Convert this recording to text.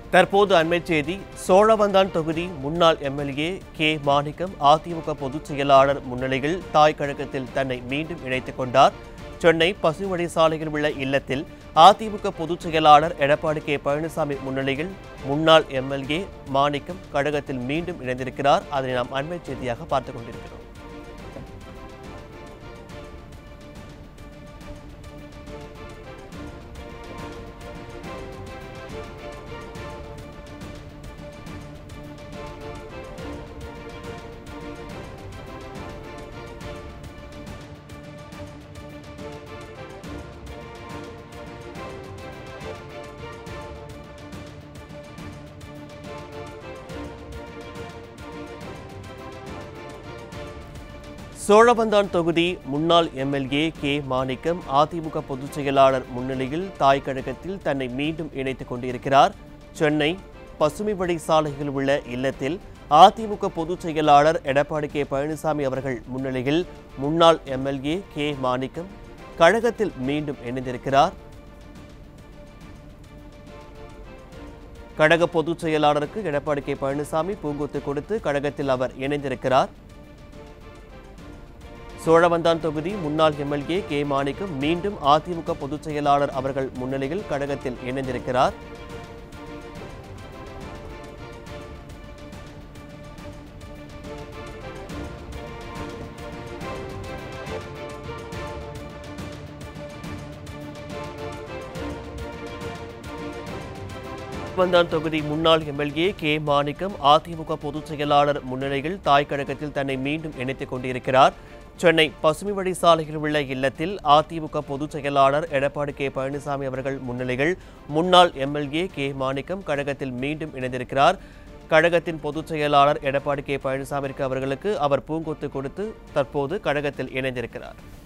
தற்போது அண்மைச் செய்தி சோழவந்தான் தொகுதி முன்னாள் எம்எல்ஏ கே மாணிக்கம் அதிமுக பொதுச் செயலாளர் முன்னிலையில் தாய் கழகத்தில் தன்னை மீண்டும் இணைத்துக் கொண்டார் சென்னை பசுவடி சாலையில் உள்ள இல்லத்தில் அதிமுக பொதுச் செயலாளர் எடப்பாடி கே பழனிசாமி முன்னிலையில் முன்னாள் எம்எல்ஏ மாணிக்கம் கழகத்தில் மீண்டும் இணைந்திருக்கிறார் அதனை நாம் அண்மைச் செய்தியாக பார்த்துக் கொண்டிருக்கிறோம் சோழவந்தான் தொகுதி முன்னாள் எம்எல்ஏ கே மாணிக்கம் அதிமுக பொதுச் செயலாளர் முன்னிலையில் தாய் கழகத்தில் தன்னை மீண்டும் இணைத்துக் கொண்டிருக்கிறார் சென்னை பசுமைவழி சாலையில் உள்ள இல்லத்தில் அதிமுக பொதுச் செயலாளர் எடப்பாடி கே பழனிசாமி அவர்கள் முன்னிலையில் முன்னாள் எம்எல்ஏ கே மாணிக்கம் கழகத்தில் மீண்டும் இணைந்திருக்கிறார் கழக பொதுச் செயலாளருக்கு எடப்பாடி கே பழனிசாமி பூங்கொத்து கொடுத்து கழகத்தில் அவர் இணைந்திருக்கிறார் சோழவந்தான் தொகுதி முன்னாள் எம்எல்ஏ கே மாணிக்கம் மீண்டும் அதிமுக பொதுச் செயலாளர் அவர்கள் முன்னிலையில் கழகத்தில் இணைந்திருக்கிறார் வந்தான் தொகுதி முன்னாள் எம்எல்ஏ கே மாணிக்கம் அதிமுக பொதுச் செயலாளர் முன்னிலையில் தாய் கழகத்தில் தன்னை மீண்டும் இணைத்துக் கொண்டிருக்கிறார் சென்னை பசுமை வழி சாலையில் உள்ள இல்லத்தில் அதிமுக பொதுச் செயலாளர் எடப்பாடி கே பழனிசாமி அவர்கள் முன்னிலையில் முன்னாள் எம்எல்ஏ கே மாணிக்கம் கழகத்தில் மீண்டும் இணைந்திருக்கிறார் கழகத்தின் பொதுச் செயலாளர் எடப்பாடி கே பழனிசாமிக்கு அவர்களுக்கு அவர் பூங்கொத்து கொடுத்து தற்போது கழகத்தில் இணைந்திருக்கிறார்